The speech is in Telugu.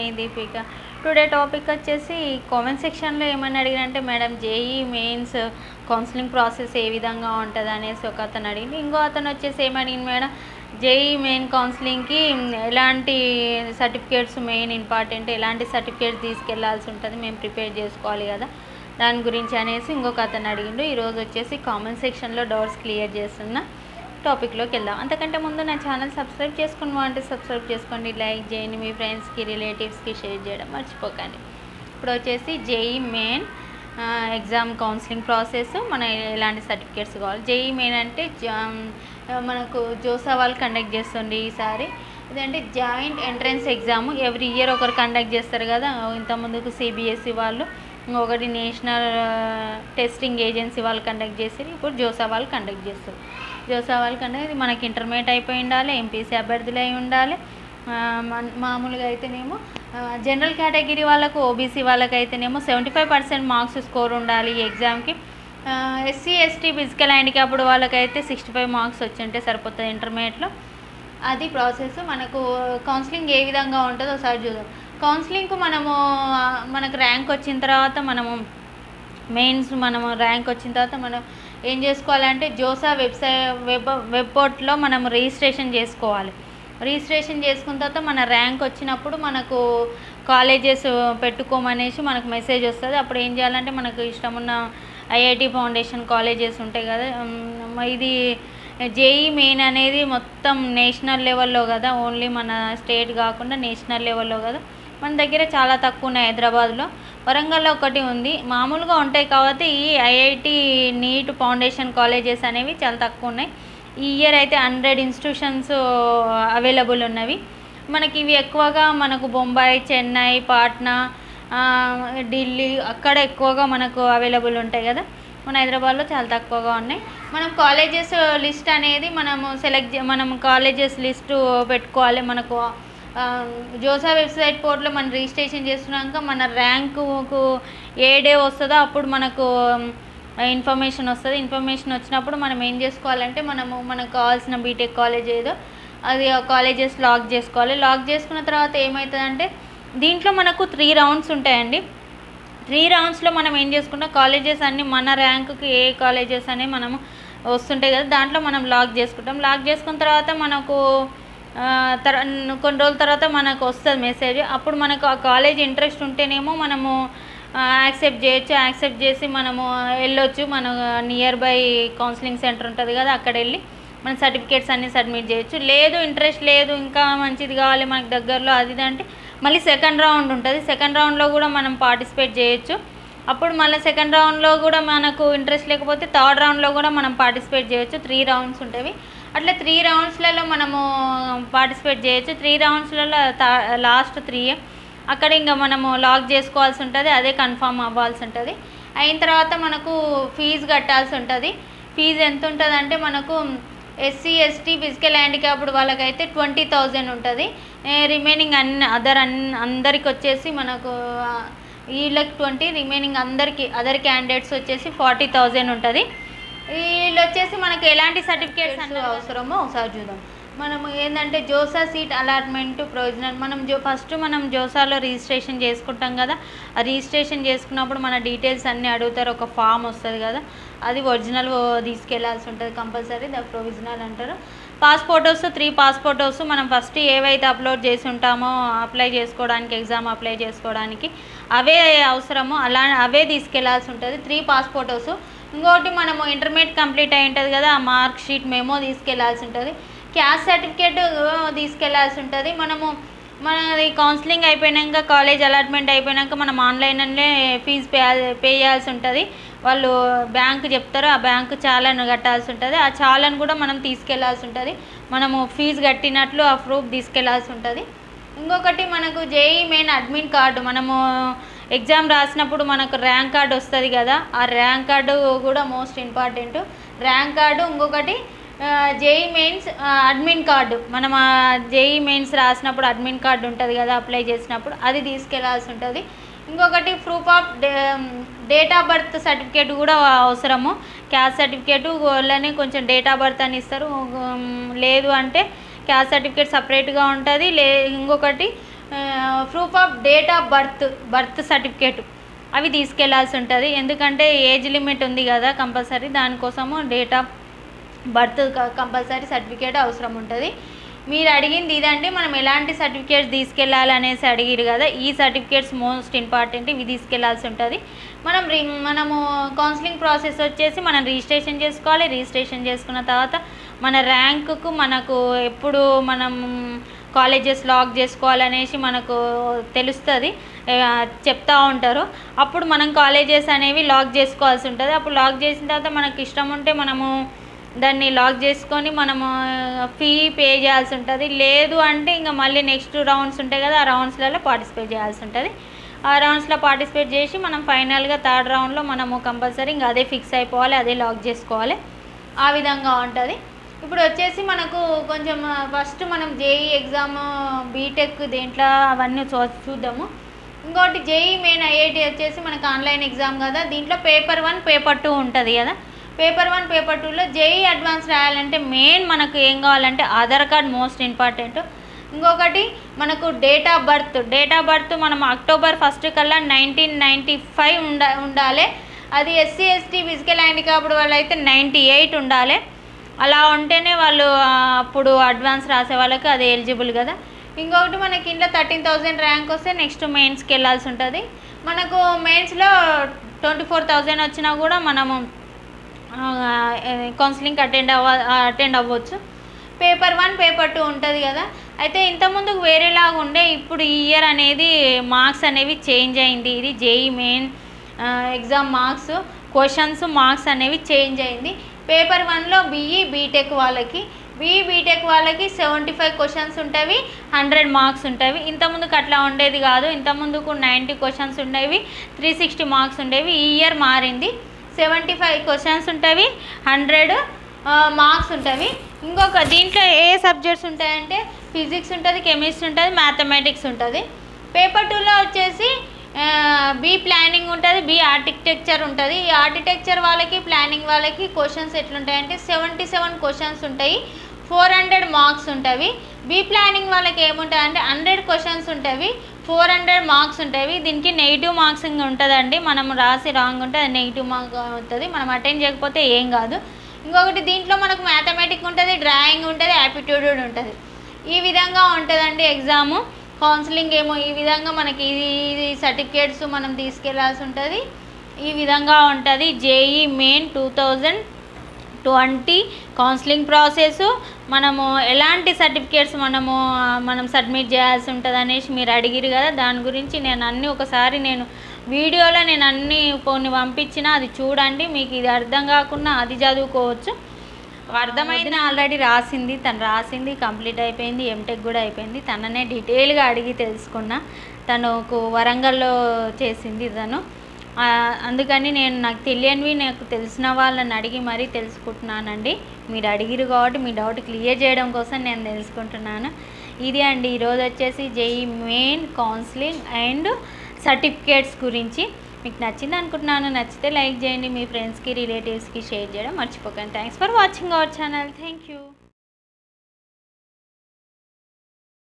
దీపిక టుడే టాపిక్ వచ్చేసి కామెంట్ సెక్షన్లో ఏమని అడిగినంటే madam JEE mains counselling process ఏ విధంగా ఉంటుంది అనేసి ఒక అతను అడిగింది ఇంకో అతను వచ్చేసి ఏమడిగింది మేడం జేఈ మెయిన్ కౌన్సిలింగ్కి ఎలాంటి సర్టిఫికేట్స్ మెయిన్ ఇంపార్టెంట్ ఎలాంటి సర్టిఫికేట్స్ తీసుకెళ్లాల్సి ఉంటుంది మేము ప్రిపేర్ చేసుకోవాలి కదా దాని గురించి అనేసి ఇంకొక అతను అడిగిండు ఈరోజు వచ్చేసి కామెంట్ సెక్షన్లో డౌట్స్ క్లియర్ చేస్తున్నా టాపిక్లోకి వెళ్దాం అంతకంటే ముందు నా ఛానల్ సబ్స్క్రైబ్ చేసుకుని అంటే సబ్స్క్రైబ్ చేసుకోండి లైక్ చేయండి మీ ఫ్రెండ్స్కి రిలేటివ్స్కి షేర్ చేయడం మర్చిపోకండి ఇప్పుడు వచ్చేసి JEE main exam counselling process మన ఎలాంటి సర్టిఫికేట్స్ కావాలి జేఈ మెయిన్ అంటే జా- మనకు జోసా వాళ్ళు కండక్ట్ చేస్తుంది ఈసారి ఇదంటే joint entrance exam every year ఒకరు కండక్ట్ చేస్తారు కదా ఇంతకుముందుకు సిబిఎస్ఈ వాళ్ళు ఒకటి నేషనల్ టెస్టింగ్ ఏజెన్సీ వాళ్ళు కండక్ట్ చేసి ఇప్పుడు జోసా వాళ్ళు కండక్ట్ చేస్తారు జోసా వాళ్ళు కండక్ట్ ఇది మనకి ఇంటర్మీడియట్ అయిపోయి ఉండాలి ఎంపీసీ అభ్యర్థులు అయి ఉండాలి ఆ, మన- మామూలుగా అయితేనేమో జనరల్ కేటగిరీ వాళ్ళకు ఓబీసీ వాళ్ళకైతేనేమో seventy five percent marks score ఉండాలి ఈ ఎగ్జామ్కి ఎస్సీ ఎస్టీ ఫిజికల్ హ్యాండిక్యాప్డ్ వాళ్ళకైతే సిక్స్టీ ఫైవ్ మార్క్స్ వచ్చి ఉంటే సరిపోతుంది ఇంటర్మీడియట్లో అది ప్రాసెస్ మనకు కౌన్సిలింగ్ ఏ విధంగా ఉంటుందో ఒకసారి చూద్దాం కౌన్సిలింగ్కు మనము ఆ, మనకు ర్యాంక్ వచ్చిన తర్వాత మనము మెయిన్స్ మనము ర్యాంక్ వచ్చిన తర్వాత మనం ఏం చేసుకోవాలంటే జోసా వెబ్సైట్ వెబ్ వెబ్ పోర్ట్లో మనం రిజిస్ట్రేషన్ చేసుకోవాలి రిజిస్ట్రేషన్ చేసుకున్న తర్వాత మన ర్యాంక్ వచ్చినప్పుడు మనకు కాలేజెస్ పెట్టుకోమనేసి మనకు మెసేజ్ వస్తుంది అప్పుడు ఏం చేయాలంటే మనకు ఇష్టం ఉన్న ఐఐటి ఫౌండేషన్ కాలేజెస్ ఉంటాయి కదా ఉమ్, ఇది జేఈ మెయిన్ అనేది మొత్తం నేషనల్ లెవెల్లో కదా ఓన్లీ మన స్టేట్ కాకుండా నేషనల్ లెవెల్లో కదా మన దగ్గర చాలా తక్కువ ఉన్నాయి హైదరాబాద్లో వరంగల్లో ఒకటి ఉంది మామూలుగా ఉంటాయి కాబట్టి ఈ ఐఐటి నీట్ ఫౌండేషన్ కాలేజెస్ అనేవి చాలా తక్కువ ఉన్నాయి ఈ ఇయర్ అయితే హండ్రెడ్ ఇన్స్టిట్యూషన్స్ అవైలబుల్ ఉన్నవి మనకి ఇవి ఎక్కువగా మనకు బొంబాయి చెన్నై పాట్నా ఆ, ఢిల్లీ అక్కడ ఎక్కువగా మనకు అవైలబుల్ ఉంటాయి కదా మన హైదరాబాద్లో చాలా తక్కువగా ఉన్నాయి మనం కాలేజెస్ లిస్ట్ అనేది మనము సెలెక్ట్ మనం కాలేజెస్ లిస్టు పెట్టుకోవాలి మనకు ఆ, జోసా వెబ్సైట్ పోర్ట్లో మనం రిజిస్ట్రేషన్ చేస్తున్నాక మన ర్యాంకుకు ఏ డే వస్తుందో అప్పుడు మనకు ఇన్ఫర్మేషన్ వస్తుంది ఇన్ఫర్మేషన్ వచ్చినప్పుడు మనం ఏం చేసుకోవాలంటే మనము మనకు కావాల్సిన బీటెక్ కాలేజ్ ఏదో అది ఆ కాలేజెస్ లాక్ చేసుకోవాలి లాక్ చేసుకున్న తర్వాత ఏమవుతుందంటే దీంట్లో మనకు త్రీ రౌండ్స్ ఉంటాయండి త్రీ రౌండ్స్లో మనం ఏం చేసుకుంటాం కాలేజెస్ అన్నీ మన ర్యాంకుకి ఏ కాలేజెస్ అనేవి మనము వస్తుంటాయి కదా దాంట్లో మనం లాక్ చేసుకుంటాం లాక్ చేసుకున్న తర్వాత మనకు ఆ, తర కొన్ని రోజుల తర్వాత మనకు వస్తుంది మెసేజ్ అప్పుడు మనకు ఆ కాలేజ్ ఇంట్రెస్ట్ ఉంటేనేమో మనము యాక్సెప్ట్ చేయొచ్చు యాక్సెప్ట్ చేసి మనము వెళ్ళొచ్చు మన నియర్ బై కౌన్సిలింగ్ సెంటర్ ఉంటుంది కదా అక్కడ వెళ్ళి మన సర్టిఫికేట్స్ అన్నీ సబ్మిట్ చేయొచ్చు లేదు ఇంట్రెస్ట్ లేదు ఇంకా మంచిది కావాలి మనకి దగ్గరలో అది ఇది అంటే మళ్ళీ సెకండ్ రౌండ్ ఉంటుంది సెకండ్ రౌండ్లో కూడా మనం పార్టిసిపేట్ చేయొచ్చు అప్పుడు మళ్ళీ సెకండ్ రౌండ్లో కూడా మనకు ఇంట్రెస్ట్ లేకపోతే థర్డ్ రౌండ్లో కూడా మనం పార్టిసిపేట్ చేయొచ్చు త్రీ రౌండ్స్ ఉంటాయి అట్లా త్రీ రౌండ్స్లలో మనము పార్టిసిపేట్ చేయొచ్చు త్రీ రౌండ్స్లలో లాస్ట్ త్రీ అక్కడ ఇంకా మనము లాక్ చేసుకోవాల్సి ఉంటుంది అదే కన్ఫామ్ అవ్వాల్సి ఉంటుంది అయిన తర్వాత మనకు ఫీజు కట్టాల్సి ఉంటుంది ఫీజు ఎంత ఉంటుంది అంటే మనకు ఎస్సీ ఎస్టీ ఫిజికల్ హ్యాండిక్యాప్డ్ వాళ్ళకైతే ట్వంటీ థౌజండ్ ఉంటుంది రిమైనింగ్ అన్ని అదర్ అన్ అందరికి వచ్చేసి మనకు ఆ, వీళ్ళకి ట్వంటీ రిమైనింగ్ అందరికి అదర్ క్యాండిడేట్స్ వచ్చేసి ఫార్టీ థౌజండ్ ఉంటుంది వీళ్ళు వచ్చేసి మనకి ఎలాంటి సర్టిఫికేట్స్ అన్నీ అవసరమో ఒకసారి చూద్దాం మనము ఏంటంటే జోసా సీట్ అలాట్మెంట్ ప్రొవిజనల్ మనం జో ఫస్ట్ మనం జోసాలో రిజిస్ట్రేషన్ చేసుకుంటాం కదా ఆ రిజిస్ట్రేషన్ చేసుకున్నప్పుడు మన డీటెయిల్స్ అన్నీ అడుగుతారు ఒక ఫామ్ వస్తుంది కదా అది ఒరిజినల్ తీసుకెళ్లాల్సి ఉంటుంది కంపల్సరీ ద ప్రొవిజనల్ అంటారు pass photos three pass photos మనం ఫస్ట్ ఏవైతే అప్లోడ్ చేసి ఉంటామో అప్లై చేసుకోవడానికి ఎగ్జామ్ అప్లై చేసుకోవడానికి అవే అవసరము అలా అవే తీసుకెళ్లాల్సి ఉంటుంది త్రీ పాస్ ఫోటోస్ ఇంకోటి మనము ఇంటర్మీడియట్ కంప్లీట్ అయి ఉంటుంది కదా ఆ మార్క్ షీట్ మెమో తీసుకెళ్లాల్సి ఉంటుంది క్యాస్ట్ సర్టిఫికేట్ తీసుకెళ్లాల్సి ఉంటుంది మనము మనది కౌన్సిలింగ్ అయిపోయినాక కాలేజ్ అలాట్మెంట్ అయిపోయినాక మనం ఆన్లైన్లోనే ఫీజు పే పే చేయాల్సి ఉంటుంది వాళ్ళు బ్యాంక్ చెప్తారు ఆ బ్యాంకు చాలాను కట్టాల్సి ఉంటుంది ఆ చాలాను కూడా మనం తీసుకెళ్లాల్సి ఉంటుంది మనము ఫీజు కట్టినట్లు ఆ ప్రూఫ్ తీసుకెళ్లాల్సి ఉంటుంది ఇంకొకటి మనకు జేఈ మెయిన్ అడ్మిట్ కార్డు మనము ఎగ్జామ్ రాసినప్పుడు మనకు ర్యాంక్ కార్డు వస్తుంది కదా ఆ ర్యాంక్ కార్డు కూడా మోస్ట్ ఇంపార్టెంట్ ర్యాంక్ కార్డు ఇంకొకటి జేఈ మెయిన్స్ అడ్మిన్ కార్డు మనం జేఈ మెయిన్స్ రాసినప్పుడు అడ్మిన్ కార్డు ఉంటుంది కదా అప్లై చేసినప్పుడు అది తీసుకెళ్లాల్సి ఉంటుంది ఇంకొకటి proof of date of birth certificate కూడా అవసరము క్యాస్ట్ సర్టిఫికేట్ వాళ్ళని కొంచెం డేట్ ఆఫ్ బర్త్ అని ఇస్తారు ఉమ్, లేదు అంటే క్యాస్ట్ సర్టిఫికేట్ సపరేట్గా ఉంటుంది లే ఇంకొకటి proof of date of birth birth certificate అవి తీసుకెళ్లాల్సి ఉంటుంది ఎందుకంటే ఏజ్ లిమిట్ ఉంది కదా కంపల్సరీ దానికోసము date of birth compulsory certificate అవసరం ఉంటుంది మీరు అడిగింది ఇదండి మనం ఎలాంటి సర్టిఫికేట్స్ తీసుకెళ్ళాలి అనేసి అడిగిరు కదా ఈ సర్టిఫికేట్స్ మోస్ట్ ఇంపార్టెంట్ ఇవి తీసుకెళ్లాల్సి ఉంటుంది మనం రి మనము కౌన్సిలింగ్ ప్రాసెస్ వచ్చేసి మనం రిజిస్ట్రేషన్ చేసుకోవాలి రిజిస్ట్రేషన్ చేసుకున్న తర్వాత మన ర్యాంకుకు మనకు ఎప్పుడు మనం కాలేజెస్ లాక్ చేసుకోవాలనేసి మనకు తెలుస్తుంది ఆ, చెప్తా ఉంటారు అప్పుడు మనం కాలేజెస్ అనేవి లాక్ చేసుకోవాల్సి ఉంటుంది అప్పుడు లాక్ చేసిన తర్వాత మనకి ఇష్టం ఉంటే మనము దాన్ని లాక్ చేసుకొని మనము ఫీ పే చేయాల్సి ఉంటుంది లేదు అంటే ఇంకా మళ్ళీ నెక్స్ట్ రౌండ్స్ ఉంటాయి కదా ఆ రౌండ్స్లలో పార్టిసిపేట్ చేయాల్సి ఉంటుంది ఆ రౌండ్స్లో పార్టిసిపేట్ చేసి మనం ఫైనల్గా థర్డ్ రౌండ్లో మనము కంపల్సరీ ఇంకా అదే ఫిక్స్ అయిపోవాలి అదే లాక్ చేసుకోవాలి ఆ విధంగా ఉంటుంది ఇప్పుడు వచ్చేసి మనకు కొంచెం ఫస్ట్ మనం జేఈ ఎగ్జామ్ బీటెక్ దేంట్లో అవన్నీ చూ చూద్దాము ఇంకోటి జేఈ మెయిన్ ఐఐటి వచ్చేసి మనకు ఆన్లైన్ ఎగ్జామ్ కదా దీంట్లో పేపర్ వన్ పేపర్ టూ ఉంటుంది కదా పేపర్ వన్ పేపర్ టూలో జేఈ అడ్వాన్స్ రాయాలంటే మెయిన్ మనకు ఏం కావాలంటే ఆధార్ కార్డ్ మోస్ట్ ఇంపార్టెంట్ ఇంకొకటి మనకు date of birth date of birth మనం అక్టోబర్ ఫస్ట్ కల్లా నైన్టీన్ నైంటీ ఫైవ్ ఉండ ఉండాలి అది ఎస్సీ ఎస్టీ ఫిజికల్ హ్యాండిక్యాప్డ్ వాళ్ళు అయితే నైంటీ ఎయిట్ ఉండాలి అలా ఉంటేనే వాళ్ళు ఆ, అప్పుడు అడ్వాన్స్ రాసే వాళ్ళకి అది ఎలిజిబుల్ కదా ఇంకొకటి మనకి ఇంట్లో థర్టీన్ థౌజండ్ ర్యాంక్ వస్తే నెక్స్ట్ మెయిన్స్కి వెళ్ళాల్సి ఉంటుంది మనకు మెయిన్స్లో ట్వంటీ ఫోర్ థౌజండ్ వచ్చినా కూడా మనము కౌన్సిలింగ్ అటెండ్ అవ్వ అటెండ్ అవ్వచ్చు పేపర్ వన్ పేపర్ టూ ఉంటుంది కదా అయితే ఇంతకుముందుకు వేరేలాగా ఉండే ఇప్పుడు ఈ ఇయర్ అనేది మార్క్స్ అనేవి చేంజ్ అయింది ఇది JEE main exam marks questions marks అనేవి చేంజ్ అయింది పేపర్ వన్లో బీఈ బీటెక్ వాళ్ళకి బీఈ బీటెక్ వాళ్ళకి సెవెంటీ ఫైవ్ క్వశ్చన్స్ ఉంటాయి హండ్రెడ్ మార్క్స్ ఉంటాయి ఇంతకుముందుకు అట్లా ఉండేది కాదు ఇంతకుముందుకు నైంటీ క్వశ్చన్స్ ఉండేవి త్రీ సిక్స్టీ మార్క్స్ ఉండేవి ఈ ఇయర్ మారింది సెవెంటీ ఫైవ్ క్వశ్చన్స్ ఉంటాయి హండ్రెడ్ మార్క్స్ ఉంటాయి ఇంకొక దీంట్లో ఏ సబ్జెక్ట్స్ ఉంటాయంటే ఫిజిక్స్ ఉంటుంది కెమిస్ట్రీ ఉంటుంది మ్యాథమెటిక్స్ ఉంటుంది పేపర్ టూలో వచ్చేసి బి ప్లానింగ్ ఉంటుంది బి ఆర్కిటెక్చర్ ఉంటుంది ఈ ఆర్కిటెక్చర్ వాళ్ళకి ప్లానింగ్ వాళ్ళకి క్వశ్చన్స్ ఎట్లుంటాయంటే సెవెంటీ సెవెన్ క్వశ్చన్స్ ఉంటాయి ఫోర్ హండ్రెడ్ మార్క్స్ ఉంటాయి బి ప్లానింగ్ వాళ్ళకి ఏముంటుంది అంటే హండ్రెడ్ క్వశ్చన్స్ ఉంటాయి ఫోర్ హండ్రెడ్ మార్క్స్ ఉంటాయి దీనికి నెగిటివ్ మార్క్సింగ్ ఉంటుందండి మనం రాసి రాంగ్ ఉంటే అది నెగిటివ్ మార్క్ అవుతుంది మనం అటెండ్ చేయకపోతే ఏం కాదు ఇంకొకటి దీంట్లో మనకు మ్యాథమెటిక్ ఉంటుంది డ్రాయింగ్ ఉంటుంది యాప్టిట్యూడ్ ఉంటుంది ఈ విధంగా ఉంటుందండి ఎగ్జాము కౌన్సిలింగ్ ఏమో ఈ విధంగా మనకి ఇది ఇది సర్టిఫికేట్స్ మనం తీసుకెళ్లాల్సి ఉంటుంది ఈ విధంగా ఉంటుంది JEE main two thousand twenty counselling process మనము ఎలాంటి సర్టిఫికేట్స్ మనము ఆ, మనం సబ్మిట్ చేయాల్సి ఉంటుంది అనేసి మీరు అడిగిరు కదా దాని గురించి నేను అన్నీ ఒకసారి నేను వీడియోలో నేను అన్ని కొన్ని పంపించిన అది చూడండి మీకు ఇది అర్థం కాకుండా అది చదువుకోవచ్చు అర్థమైంది ఆల్రెడీ రాసింది తను రాసింది కంప్లీట్ అయిపోయింది ఎంటెక్ కూడా అయిపోయింది తననే డీటెయిల్గా అడిగి తెలుసుకున్నా తనకు వరంగల్లో చేసింది తను ఆ, అందుకని నేను నాకు తెలియనివి నాకు తెలిసిన వాళ్ళని అడిగి మరీ తెలుసుకుంటున్నానండి మీరు అడిగిరు కాబట్టి మీ డౌట్ క్లియర్ చేయడం కోసం నేను తెలుసుకుంటున్నాను ఇది అండి ఈరోజు వచ్చేసి JEE main counselling and certificates గురించి మీకు నచ్చింది అనుకుంటున్నాను నచ్చితే లైక్ చేయండి మీ ఫ్రెండ్స్కి రిలేటివ్స్కి షేర్ చేయడం మర్చిపోకండి thanks for watching our channel thank you